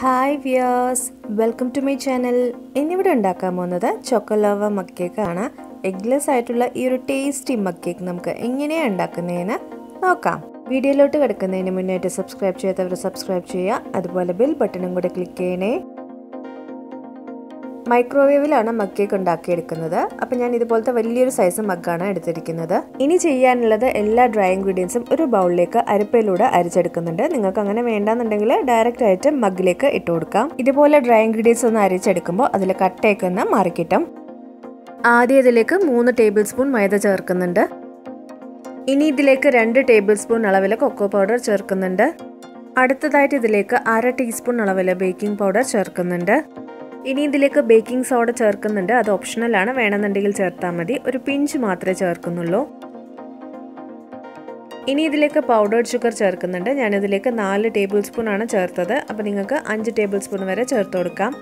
hi Vyas welcome to my channel ഇന്നിവിടെ ഉണ്ടാക്കാൻ പോകുന്നത് ചോക്കോലാവ മഗ് കേക്കാണ് എഗ്ലെസ് ആയിട്ടുള്ള ഈ ഒരു ടേസ്റ്റി മഗ് കേക്ക് നമുക്ക് എങ്ങനെയാണ് ഉണ്ടാക്കുന്നതെന്ന് നോക്കാം വീഡിയോയിലോട്ട് കിടക്കുന്നതിന് മുന്നായിട്ട് സബ്സ്ക്രൈബ് ചെയ്യാത്തവർ സബ്സ്ക്രൈബ് ചെയ്യുക അതുപോലെ ബെൽ ബട്ടണും കൂടെ ക്ലിക്ക് ചെയ്യണേ മൈക്രോവേവിലാണ് മഗ് കേക്ക് ഉണ്ടാക്കിയെടുക്കുന്നത് അപ്പം ഞാൻ ഇതുപോലത്തെ വലിയൊരു സൈസ് മഗ്ഗാണ് എടുത്തിരിക്കുന്നത് ഇനി ചെയ്യാനുള്ളത് എല്ലാ ഡ്രൈ ഇൻഗ്രീഡിയൻസും ഒരു ബൗളിലേക്ക് അരിപ്പയിലൂടെ അരിച്ചെടുക്കുന്നുണ്ട് നിങ്ങൾക്ക് അങ്ങനെ വേണ്ടാന്നുണ്ടെങ്കിൽ ഡയറക്റ്റ് ആയിട്ട് മഗ്ഗിലേക്ക് ഇട്ട് കൊടുക്കാം ഇതുപോലെ ഡ്രൈ ഇൻഗ്രീഡിയൻസ് ഒന്ന് അരിച്ചെടുക്കുമ്പോൾ അതിൽ കട്ടയൊക്കെ ഒന്ന് മാറിക്കിട്ടും ആദ്യം ഇതിലേക്ക് മൂന്ന് ടേബിൾ സ്പൂൺ മൈദ ചേർക്കുന്നുണ്ട് ഇനി ഇതിലേക്ക് രണ്ട് ടേബിൾ സ്പൂൺ അളവിൽ കൊക്കോ പൗഡർ ചേർക്കുന്നുണ്ട് അടുത്തതായിട്ട് ഇതിലേക്ക് അര ടീസ്പൂൺ അളവിൽ ബേക്കിംഗ് പൗഡർ ചേർക്കുന്നുണ്ട് ഇനി ഇതിലേക്ക് ബേക്കിംഗ് സോഡ ചേർക്കുന്നുണ്ട് അത് ഓപ്ഷണലാണ് വേണമെന്നുണ്ടെങ്കിൽ ചേർത്താൽ മതി ഒരു പിഞ്ച് മാത്രമേ ചേർക്കുന്നുള്ളൂ ഇനി ഇതിലേക്ക് പൗഡേർഡ് ഷുഗർ ചേർക്കുന്നുണ്ട് ഞാൻ ഇതിലേക്ക് നാല് ടേബിൾ സ്പൂൺ ആണ് ചേർത്തത് അപ്പോൾ നിങ്ങൾക്ക് അഞ്ച് ടേബിൾ സ്പൂൺ വരെ ചേർത്ത് കൊടുക്കാം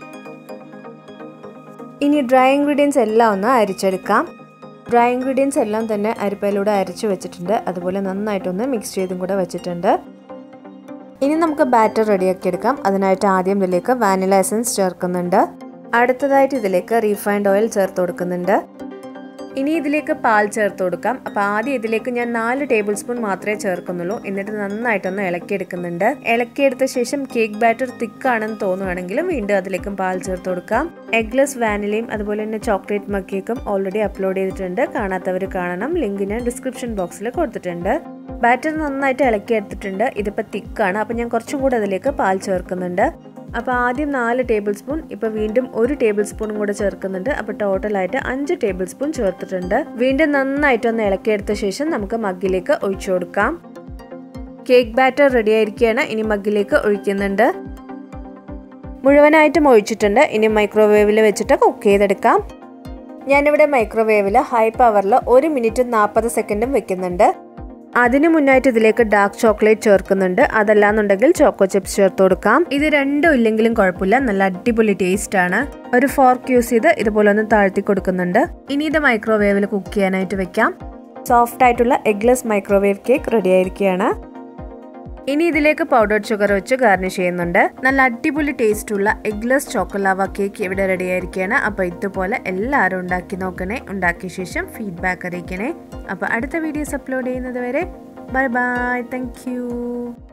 ഇനി ഡ്രൈ ഇൻഗ്രീഡിയൻസ് എല്ലാം ഒന്ന് അരിച്ചെടുക്കാം ഡ്രൈ ഇൻഗ്രീഡിയൻസ് എല്ലാം തന്നെ അരിപ്പയിലൂടെ അരച്ച് വെച്ചിട്ടുണ്ട് അതുപോലെ നന്നായിട്ടൊന്ന് മിക്സ് ചെയ്തും കൂടെ വെച്ചിട്ടുണ്ട് ഇനി നമുക്ക് ബാറ്റർ റെഡിയാക്കി എടുക്കാം അതിനായിട്ട് ആദ്യം ഇതിലേക്ക് വാനില എസൻസ് ചേർക്കുന്നുണ്ട് അടുത്തതായിട്ട് ഇതിലേക്ക് റീഫൈൻഡ് ഓയിൽ ചേർത്ത് കൊടുക്കുന്നുണ്ട് ഇനി ഇതിലേക്ക് പാൽ ചേർത്ത് കൊടുക്കാം അപ്പോൾ ആദ്യം ഇതിലേക്ക് ഞാൻ നാല് ടേബിൾ സ്പൂൺ മാത്രമേ ചേർക്കുന്നുള്ളൂ എന്നിട്ട് നന്നായിട്ടൊന്ന് ഇളക്കിയെടുക്കുന്നുണ്ട് ഇളക്കിയെടുത്ത ശേഷം കേക്ക് ബാറ്റർ തിക്കാണെന്ന് തോന്നുകയാണെങ്കിലും വീണ്ടും അതിലേക്കും പാൽ ചേർത്ത് കൊടുക്കാം എഗ്ലെസ് വാനിലയും അതുപോലെ തന്നെ ചോക്ലേറ്റ് മക്കേക്കും ഓൾറെഡി അപ്ലോഡ് ചെയ്തിട്ടുണ്ട് കാണാത്തവർ കാണണം ലിങ്ക് ഞാൻ ഡിസ്ക്രിപ്ഷൻ ബോക്സിൽ കൊടുത്തിട്ടുണ്ട് ബാറ്റർ നന്നായിട്ട് ഇളക്കി എടുത്തിട്ടുണ്ട് ഇതിപ്പോൾ തിക്കാണ് അപ്പോൾ ഞാൻ കുറച്ചും കൂടെ അതിലേക്ക് പാൽ ചേർക്കുന്നുണ്ട് അപ്പോൾ ആദ്യം നാല് ടേബിൾ സ്പൂൺ ഇപ്പോൾ വീണ്ടും ഒരു ടേബിൾ സ്പൂണും കൂടെ ചേർക്കുന്നുണ്ട് അപ്പോൾ ടോട്ടലായിട്ട് അഞ്ച് ടേബിൾ സ്പൂൺ ചേർത്തിട്ടുണ്ട് വീണ്ടും നന്നായിട്ടൊന്ന് ഇളക്കിയെടുത്ത ശേഷം നമുക്ക് മഗ്ഗിലേക്ക് ഒഴിച്ചു കൊടുക്കാം കേക്ക് ബാറ്റർ റെഡി ആയിരിക്കുകയാണ് ഇനി മഗ്ഗിലേക്ക് ഒഴിക്കുന്നുണ്ട് മുഴുവനായിട്ടും ഒഴിച്ചിട്ടുണ്ട് ഇനി മൈക്രോവേവിൽ വെച്ചിട്ട് കുക്ക് ചെയ്തെടുക്കാം ഞാനിവിടെ മൈക്രോവേവിൽ ഹൈ പവറിൽ ഒരു മിനിറ്റ് നാൽപ്പത് സെക്കൻഡും വെക്കുന്നുണ്ട് അതിനു മുന്നായിട്ട് ഇതിലേക്ക് ഡാർക്ക് ചോക്ലേറ്റ് ചേർക്കുന്നുണ്ട് അതല്ലാന്നുണ്ടെങ്കിൽ ചോക്കോ ചിപ്സ് ചേർത്ത് കൊടുക്കാം ഇത് രണ്ടും ഇല്ലെങ്കിലും കുഴപ്പമില്ല നല്ല അടിപൊളി ടേസ്റ്റ് ആണ് ഒരു ഫോർക്ക് യൂസ് ചെയ്ത് ഇതുപോലെ ഒന്ന് താഴ്ത്തി കൊടുക്കുന്നുണ്ട് ഇനി ഇത് മൈക്രോവേവിൽ കുക്ക് ചെയ്യാനായിട്ട് വെക്കാം സോഫ്റ്റ് ആയിട്ടുള്ള എഗ്ലെസ് മൈക്രോവേവ് കേക്ക് റെഡി ആയിരിക്കുകയാണ് ഇനി ഇതിലേക്ക് പൗഡർഡ് ഷുഗർ വെച്ച് ഗാർണിഷ് ചെയ്യുന്നുണ്ട് നല്ല അടിപൊളി ടേസ്റ്റ് ഉള്ള എഗ്ലെസ് ചോക്കോലാവ കേക്ക് ഇവിടെ റെഡി ആയിരിക്കുകയാണ് അപ്പോൾ ഇതുപോലെ എല്ലാവരും ഉണ്ടാക്കി നോക്കണേ ഉണ്ടാക്കിയ ശേഷം ഫീഡ്ബാക്ക് അറിയിക്കണേ അപ്പോൾ അടുത്ത വീഡിയോസ് അപ്ലോഡ് ചെയ്യുന്നത് വരെ ബൈ ബൈ താങ്ക്